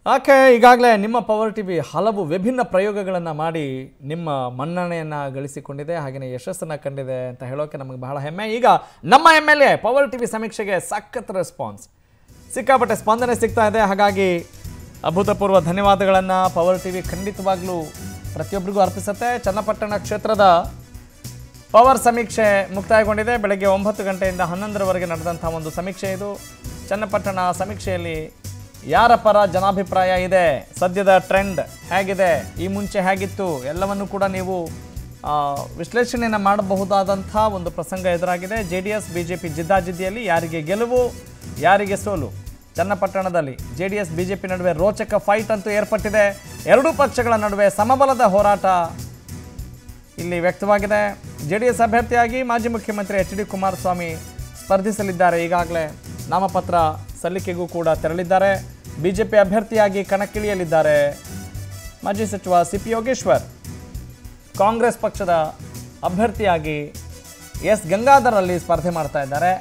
ಆಕೆ ಈಗಾಗಲೇ ನಿಮ್ಮ ಪವರ್ ಟಿವಿ ಹಲವು ವಿಭಿನ್ನ ಪ್ರಯೋಗಗಳನ್ನು ಮಾಡಿ ನಿಮ್ಮ ಮನ್ನಣೆಯನ್ನು ಗಳಿಸಿಕೊಂಡಿದೆ ಹಾಗೆಯೇ ಯಶಸ್ಸನ್ನು ಕಂಡಿದೆ ಅಂತ ಹೇಳೋಕೆ ನಮಗೆ ಬಹಳ ಹೆಮ್ಮೆ ಈಗ ನಮ್ಮ M L A power TV ಸಮೀಕ್ಷೆಗೆ ಸಖತ್ ರೆಸ್ಪಾನ್ಸ್ ಸಿಕ್ಕಾಪಟ್ಟೆ ಸ್ಪಂದನೆ ಸಿಗ್ತಾ ಇದೆ ಹಾಗಾಗಿ ಅಭೂತಪೂರ್ವ ಧನ್ಯವಾದಗಳನ್ನು ಪವರ್ ಟಿವಿ ಖಂಡಿತವಾಗ್ಲೂ ಪ್ರತಿಯೊಬ್ಬರಿಗೂ ಅರ್ಪಿಸುತ್ತೆ ಚನ್ನಪಟ್ಟಣ ಕ್ಷೇತ್ರದ ಪವರ್ ಸಮೀಕ್ಷೆ ಮುಕ್ತಾಯಗೊಂಡಿದೆ ಬೆಳಗ್ಗೆ ಒಂಬತ್ತು ಗಂಟೆಯಿಂದ ಹನ್ನೊಂದರವರೆಗೆ ನಡೆದಂಥ ಒಂದು ಸಮೀಕ್ಷೆ ಇದು ಚನ್ನಪಟ್ಟಣ ಸಮೀಕ್ಷೆಯಲ್ಲಿ ಯಾರ ಪರ ಜನಾಭಿಪ್ರಾಯ ಇದೆ ಸದ್ಯದ ಟ್ರೆಂಡ್ ಹೇಗಿದೆ ಈ ಮುಂಚೆ ಹೇಗಿತ್ತು ಎಲ್ಲವನ್ನು ಕೂಡ ನೀವು ಆ, ವಿಶ್ಲೇಷಣೆಯನ್ನು ಮಾಡಬಹುದಾದಂಥ ಒಂದು ಪ್ರಸಂಗ ಎದುರಾಗಿದೆ J D S B J P ಜಿದ್ದಾಜಿದ್ದಿಯಲ್ಲಿ ಯಾರಿಗೆ ಗೆಲುವು ಯಾರಿಗೆ ಸೋಲು ಚನ್ನಪಟ್ಟಣದಲ್ಲಿ J D S B J P ನಡುವೆ ರೋಚಕ ಫೈಟ್ ಅಂತೂ ಏರ್ಪಟ್ಟಿದೆ ಎರಡೂ ಪಕ್ಷಗಳ ನಡುವೆ ಸಮಬಲದ ಹೋರಾಟ ಇಲ್ಲಿ ವ್ಯಕ್ತವಾಗಿದೆ ಜೆ ಡಿ ಎಸ್ ಅಭ್ಯರ್ಥಿಯಾಗಿ ಮಾಜಿ ಮುಖ್ಯಮಂತ್ರಿ ಎಚ್ ಡಿ ಕುಮಾರಸ್ವಾಮಿ ಸ್ಪರ್ಧಿಸಲಿದ್ದಾರೆ ಈಗಾಗಲೇ ನಾಮಪತ್ರ ಸಲ್ಲಿಕೆಗೂ ಕೂಡ ತೆರಳಿದ್ದಾರೆ ಬಿಜೆಪಿ ಅಭ್ಯರ್ಥಿಯಾಗಿ ಕಣಕ್ಕಿಳಿಯಲಿದ್ದಾರೆ ಮಾಜಿ ಸಚಿವ ಸಿ ಪಿ ಯೋಗೇಶ್ವರ್ ಕಾಂಗ್ರೆಸ್ ಪಕ್ಷದ ಅಭ್ಯರ್ಥಿಯಾಗಿ ಎಸ್ ಗಂಗಾಧರ್ ಅಲ್ಲಿ ಸ್ಪರ್ಧೆ ಮಾಡ್ತಾ ಇದ್ದಾರೆ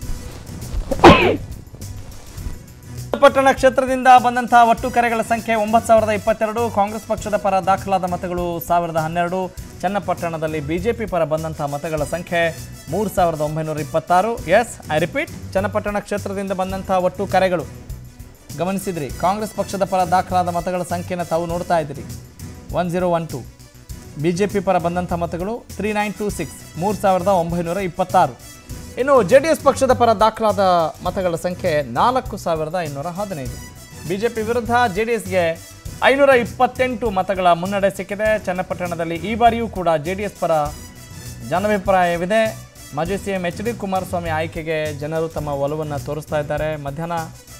ಪಟ್ಟಣ ಕ್ಷೇತ್ರದಿಂದ ಬಂದಂತಹ ಒಟ್ಟು ಕರೆಗಳ ಸಂಖ್ಯೆ ಒಂಬತ್ತು ಸಾವಿರದ ಇಪ್ಪತ್ತೆರಡು ಕಾಂಗ್ರೆಸ್ ಪಕ್ಷದ ಪರ ದಾಖಲಾದ ಮತಗಳು ಸಾವಿರದ ಹನ್ನೆರಡು ಚನ್ನಪಟ್ಟಣದಲ್ಲಿ ಬಿಜೆಪಿ ಪರ ಬಂದಂತಹ ಮತಗಳ ಸಂಖ್ಯೆ ಮೂರು ಸಾವಿರದ ಒಂಬೈನೂರ ಇಪ್ಪತ್ತಾರು ಎಸ್ ಐ ರಿಪೀಟ್ ಚನ್ನಪಟ್ಟಣ ಕ್ಷೇತ್ರದಿಂದ ಬಂದಂತಹ ಒಟ್ಟು ಕರೆಗಳು ಗಮನಿಸಿದ್ರಿ ಕಾಂಗ್ರೆಸ್ ಪಕ್ಷದ ಪರ ದಾಖಲಾದ ಮತಗಳ ಸಂಖ್ಯೆನ ತಾವು ನೋಡ್ತಾ ಇದ್ದೀರಿ one zero one two B J P ಪರ ಬಂದಂಥ ಮತಗಳು ತ್ರೀ ನೈನ್ ಟೂ ಸಿಕ್ಸ್ ಮೂರು ಸಾವಿರದ ಒಂಬೈನೂರ ಇಪ್ಪತ್ತಾರು ಇನ್ನು ಜೆ ಡಿ ಎಸ್ ಪಕ್ಷದ ಪರ ದಾಖಲಾದ ಮತಗಳ ಸಂಖ್ಯೆ ನಾಲ್ಕು ಸಾವಿರದ ಐನೂರ ಹದಿನೈದು ಬಿ ಜೆ ಪಿ ವಿರುದ್ಧ ಜೆ ಡಿ ಎಸ್ಗೆ ಐನೂರ ಇಪ್ಪತ್ತೆಂಟು ಮತಗಳ ಮುನ್ನಡೆ ಸಿಕ್ಕಿದೆ ಚನ್ನಪಟ್ಟಣದಲ್ಲಿ ಈ ಬಾರಿಯೂ ಕೂಡ ಜೆ ಡಿ ಎಸ್ ಪರ ಜನಾಭಿಪ್ರಾಯವಿದೆ ಮಾಜಿ C M H D Kumaraswamy ಆಯ್ಕೆಗೆ ಜನರು ತಮ್ಮ ಒಲವನ್ನು ತೋರಿಸ್ತಾ ಇದ್ದಾರೆ ಮಧ್ಯಾಹ್ನ